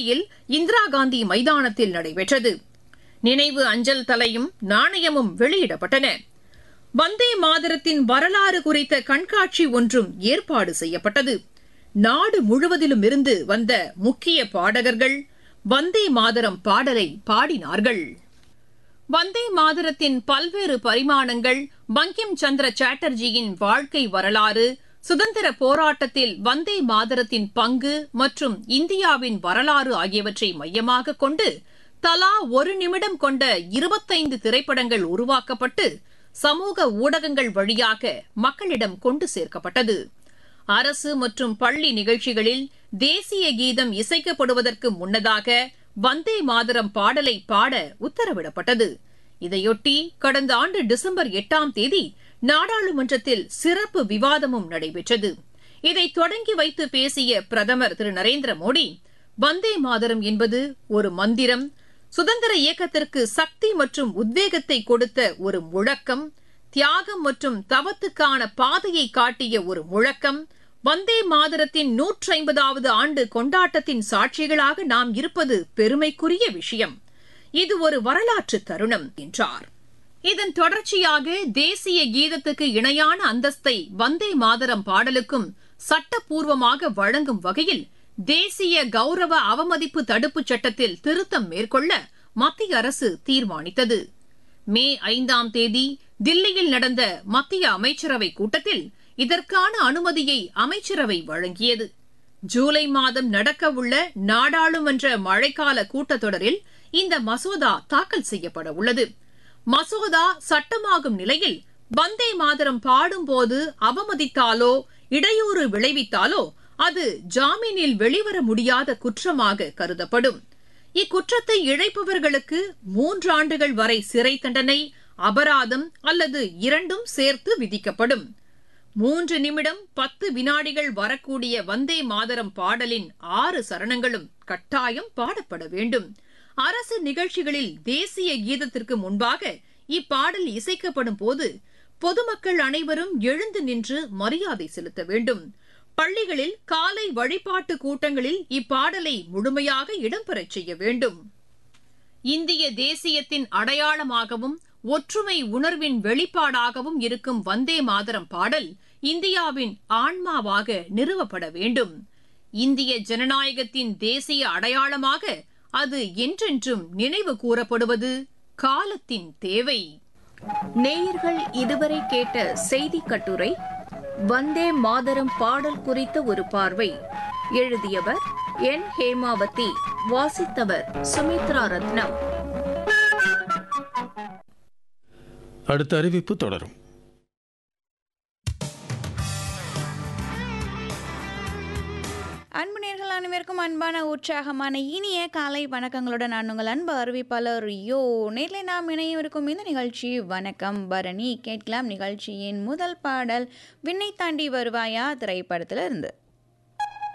தில்லியில் இந்திரா காந்தி மைதானத்தில் நடைபெற்றது நினைவு அஞ்சல் தலையும் நாணயமும் வெளியிடப்பட்டன வந்தே மாதரத்தின் வரலாறு குறித்த கண்காட்சி ஒன்றும் ஏற்பாடு செய்யப்பட்டது நாடு முழுவதிலும் இருந்து வந்த முக்கிய பாடகர்கள் வந்தே மாதரம் பாடலை பாடினார்கள் வந்தே மாதரத்தின் பல்வேறு பரிமாணங்கள் பங்கிம் சந்திர சாட்டர்ஜியின் வாழ்க்கை வரலாறு சுதந்திர போராட்டத்தில் வந்தே மாதரத்தின் பங்கு மற்றும் இந்தியாவின் வரலாறு ஆகியவற்றை மையமாக கொண்டு தலா ஒரு நிமிடம் கொண்ட இருபத்தைந்து திரைப்படங்கள் உருவாக்கப்பட்டு சமூக ஊடகங்கள் வழியாக மக்களிடம் கொண்டு சேர்க்கப்பட்டது அரசு மற்றும் பள்ளி நிகழ்ச்சிகளில் தேசிய கீதம் இசைக்கப்படுவதற்கு முன்னதாக வந்தே மாதரம் பாடலை பாட உத்தரவிடப்பட்டது இதையொட்டி கடந்த ஆண்டு டிசம்பர் எட்டாம் தேதி நாடாளுமன்றத்தில் சிறப்பு விவாதமும் நடைபெற்றது இதை தொடங்கி வைத்து பேசிய பிரதமர் திரு நரேந்திர மோடி வந்தே மாதரம் என்பது ஒரு மந்திரம் சுதந்திர இயக்கத்திற்கு சக்தி மற்றும் உத்வேகத்தை கொடுத்த ஒரு முழக்கம் தியாகம் மற்றும் தவத்துக்கான பாதையை காட்டிய ஒரு முழக்கம் வந்தே மாதரத்தின் நூற்றி ஐம்பதாவது ஆண்டு கொண்டாட்டத்தின் சாட்சிகளாக நாம் இருப்பது பெருமைக்குரிய விஷயம் இது ஒரு வரலாற்று தருணம் என்றார் இதன் தொடர்ச்சியாக தேசிய கீதத்துக்கு இணையான அந்தஸ்தை வந்தே மாதரம் பாடலுக்கும் சட்டப்பூர்வமாக வழங்கும் வகையில் தேசிய கௌரவ அவமதிப்பு தடுப்புச் சட்டத்தில் திருத்தம் மேற்கொள்ள மத்திய அரசு தீர்மானித்தது மே ஐந்தாம் தேதி தில்லியில் நடந்த மத்திய அமைச்சரவை கூட்டத்தில் இதற்கான அனுமதியை அமைச்சரவை வழங்கியது ஜூலை மாதம் நடக்கவுள்ள நாடாளுமன்ற மழைக்கால கூட்டத்தொடரில் இந்த மசோதா தாக்கல் செய்யப்பட உள்ளது மசோதா சட்டமாகும் நிலையில் வந்தே மாதரம் பாடும்போது அவமதித்தாலோ இடையூறு விளைவித்தாலோ அது ஜாமீனில் வெளிவர முடியாத குற்றமாக கருதப்படும் இக்குற்றத்தை இழைப்பவர்களுக்கு மூன்றாண்டுகள் வரை சிறை தண்டனை அபராதம் அல்லது இரண்டும் சேர்த்து விதிக்கப்படும் மூன்று நிமிடம் பத்து வினாடிகள் வரக்கூடிய வந்தே மாதரம் பாடலின் ஆறு சரணங்களும் கட்டாயம் பாடப்பட வேண்டும் அரசு நிகழ்ச்சிகளில் தேசிய கீதத்திற்கு முன்பாக இப்பாடல் இசைக்கப்படும் போது பொதுமக்கள் அனைவரும் எழுந்து நின்று மரியாதை செலுத்த வேண்டும் பள்ளிகளில் காலை வழிபாட்டு கூட்டங்களில் இப்பாடலை முழுமையாக இடம்பெறச் செய்ய வேண்டும் இந்திய தேசியத்தின் அடையாளமாகவும் ஒற்றுமை உணர்வின் வெளிப்பாடாகவும் இருக்கும் வந்தே மாதரம் பாடல் இந்தியாவின் ஆன்மாவாக நிறுவப்பட வேண்டும் இந்திய ஜனநாயகத்தின் தேசிய அடையாளமாக அது என்றென்றும் நினைவு கூறப்படுவது காலத்தின் தேவை நேயர்கள் இதுவரை கேட்ட செய்தி கட்டுரை வந்தே மாதரம் பாடல் குறித்த ஒரு பார்வை எழுதியவர் என் ஹேமாவதி வாசித்தவர் சுமித்ரா ரத்னம் அடுத்த அறிவிப்பு தொடரும் அன்பு நேர்கள் அனைவருக்கும் அன்பான உற்சாகமான இனிய காலை வணக்கங்களுடன் நான் உங்கள் அன்பு அறிவிப்பாளர் யோ நேரில் நாம் இணையம் இருக்கும் இந்த நிகழ்ச்சி வணக்கம் பரணி கேட்கலாம் நிகழ்ச்சியின் முதல் பாடல் விண்ணை தாண்டி வருவாயா திரைப்படத்தில் இருந்து